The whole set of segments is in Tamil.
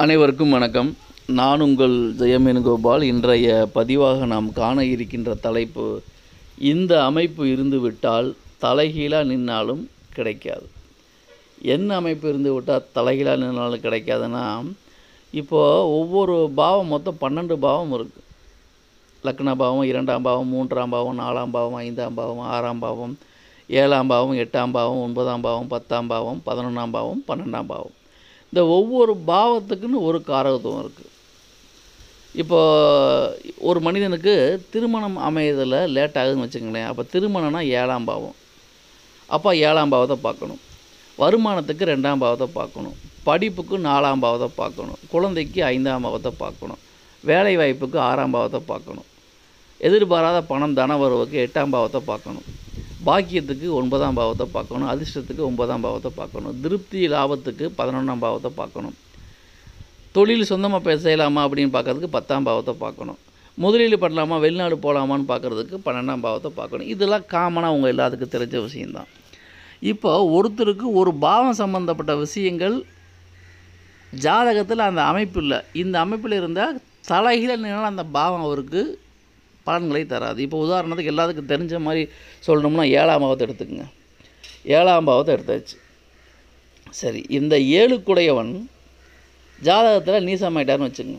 அனைவருக்கும் வணக்கம் நான் உங்கள் ஜெயமேனுகோபால் இன்றைய பதிவாக நாம் காண இருக்கின்ற தலைப்பு இந்த அமைப்பு இருந்துவிட்டால் தலைகீழாக நின்னாலும் கிடைக்காது என்ன அமைப்பு இருந்து விட்டால் தலைகீழாக நின்னாலும் கிடைக்காதுன்னா இப்போது ஒவ்வொரு பாவம் மொத்தம் பன்னெண்டு பாவம் இருக்குது லக்ன பாவம் இரண்டாம் பாவம் மூன்றாம் பாவம் நாலாம் பாவம் ஐந்தாம் பாவம் ஆறாம் பாவம் ஏழாம் பாவம் எட்டாம் பாவம் ஒன்பதாம் பாவம் பத்தாம் பாவம் பதினொன்றாம் பாவம் பன்னெண்டாம் பாவம் இந்த ஒவ்வொரு பாவத்துக்குன்னு ஒரு காரகத்துவம் இருக்குது இப்போ ஒரு மனிதனுக்கு திருமணம் அமையதில் லேட் ஆகுதுன்னு வச்சுக்கோங்களேன் அப்போ திருமணம்னா ஏழாம் பாவம் அப்போ ஏழாம் பாவத்தை பார்க்கணும் வருமானத்துக்கு ரெண்டாம் பாவத்தை பார்க்கணும் படிப்புக்கு நாலாம் பாவத்தை பார்க்கணும் குழந்தைக்கு ஐந்தாம் பாவத்தை பார்க்கணும் வேலை வாய்ப்புக்கு ஆறாம் பாவத்தை பார்க்கணும் எதிர்பாராத பணம் தன வரவுக்கு எட்டாம் பாவத்தை பார்க்கணும் பாக்கியத்துக்கு ஒன்பதாம் பாவத்தை பார்க்கணும் அதிர்ஷ்டத்துக்கு ஒன்பதாம் பாவத்தை பார்க்கணும் திருப்தி லாபத்துக்கு பதினொன்றாம் பாவத்தை பார்க்கணும் தொழில் சொந்தமாக பே செய்யலாமா அப்படின்னு பார்க்கறதுக்கு பத்தாம் பாவத்தை பார்க்கணும் முதலீடு பண்ணலாமா வெளிநாடு போகலாமான்னு பார்க்குறதுக்கு பன்னெண்டாம் பாவத்தை பார்க்கணும் இதெல்லாம் காமனாக உங்கள் எல்லாத்துக்கும் தெரிஞ்ச விஷயந்தான் இப்போ ஒருத்தருக்கு ஒரு பாவம் சம்மந்தப்பட்ட விஷயங்கள் ஜாதகத்தில் அந்த அமைப்பு இல்லை இந்த அமைப்பில் இருந்தால் தலைகீழ நின்னால் அந்த பாவம் அவருக்கு பலன்களை தராது இப்போ உதாரணத்துக்கு எல்லாத்துக்கும் தெரிஞ்ச மாதிரி சொல்லணும்னா ஏழாம் பாவத்தை எடுத்துக்கோங்க ஏழாம் பாவத்தை எடுத்தாச்சு சரி இந்த ஏழுக்குடையவன் ஜாதகத்தில் நீசமாயிட்டார்னு வச்சுக்கோங்க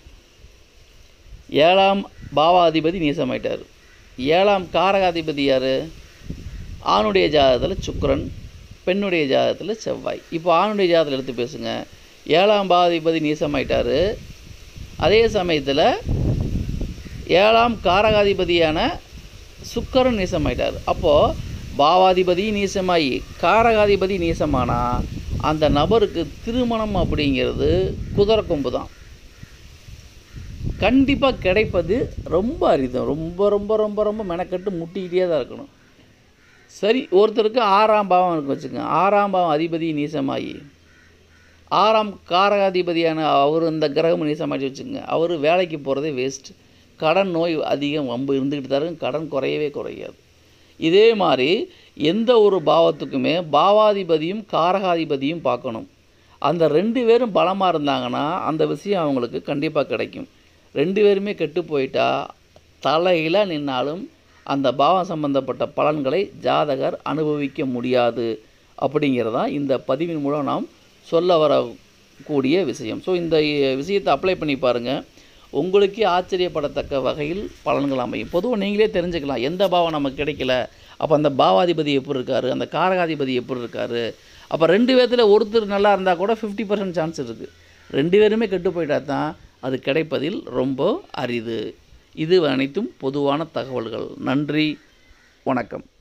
ஏழாம் பாவாதிபதி நீசமாயிட்டார் ஏழாம் காரகாதிபதி யார் ஆணுடைய ஜாதகத்தில் சுக்கிரன் பெண்ணுடைய ஜாதகத்தில் செவ்வாய் இப்போ ஆணுடைய ஜாதகத்தில் எடுத்து பேசுங்க ஏழாம் பாவாதிபதி நீசமாயிட்டார் அதே சமயத்தில் ஏழாம் காரகாதிபதியான சுக்கரன் நீசமாயிட்டார் அப்போது பாவாதிபதி நீசமாயி காரகாதிபதி நீசமானா அந்த நபருக்கு திருமணம் அப்படிங்கிறது குதிரை கொம்பு தான் கண்டிப்பாக கிடைப்பது ரொம்ப அரிதம் ரொம்ப ரொம்ப ரொம்ப ரொம்ப மெனக்கட்டு முட்டிக்கிட்டே தான் இருக்கணும் சரி ஒருத்தருக்கு ஆறாம் பாவம் இருக்கு வச்சுக்கோங்க ஆறாம் பாவம் அதிபதி நீசமாகி ஆறாம் காரகாதிபதியான அவர் இந்த கிரகம் நீசமாகி வச்சுக்கோங்க அவர் வேலைக்கு போகிறதே வேஸ்ட் கடன் நோய் அதிகம் வம்பு இருந்துக்கிட்டு தான் இருக்கும் கடன் குறையவே குறையாது இதே மாதிரி எந்த ஒரு பாவத்துக்குமே பாவாதிபதியும் காரகாதிபதியும் பார்க்கணும் அந்த ரெண்டு பேரும் பலமாக இருந்தாங்கன்னா அந்த விஷயம் அவங்களுக்கு கண்டிப்பாக கிடைக்கும் ரெண்டு பேருமே கெட்டு போயிட்டா தலையில நின்னாலும் அந்த பாவம் சம்பந்தப்பட்ட பலன்களை ஜாதகர் அனுபவிக்க முடியாது அப்படிங்கிறதான் இந்த பதிவின் மூலம் நாம் சொல்ல வரக்கூடிய விஷயம் ஸோ இந்த விஷயத்தை அப்ளை பண்ணி பாருங்கள் உங்களுக்கே ஆச்சரியப்படத்தக்க வகையில் பலன்கள் அமையும் பொதுவாக நீங்களே தெரிஞ்சுக்கலாம் எந்த பாவம் நமக்கு கிடைக்கல அப்போ அந்த பாவாதிபதி எப்படி இருக்கார் அந்த காரகாதிபதி எப்படி இருக்கார் அப்போ ரெண்டு பேர்த்தில் ஒருத்தர் நல்லா இருந்தால் கூட ஃபிஃப்டி பர்சன்ட் சான்ஸ் இருக்குது ரெண்டு பேருமே கெட்டு போயிட்டா தான் அது கிடைப்பதில் ரொம்ப அரிது இது அனைத்தும் பொதுவான தகவல்கள் நன்றி வணக்கம்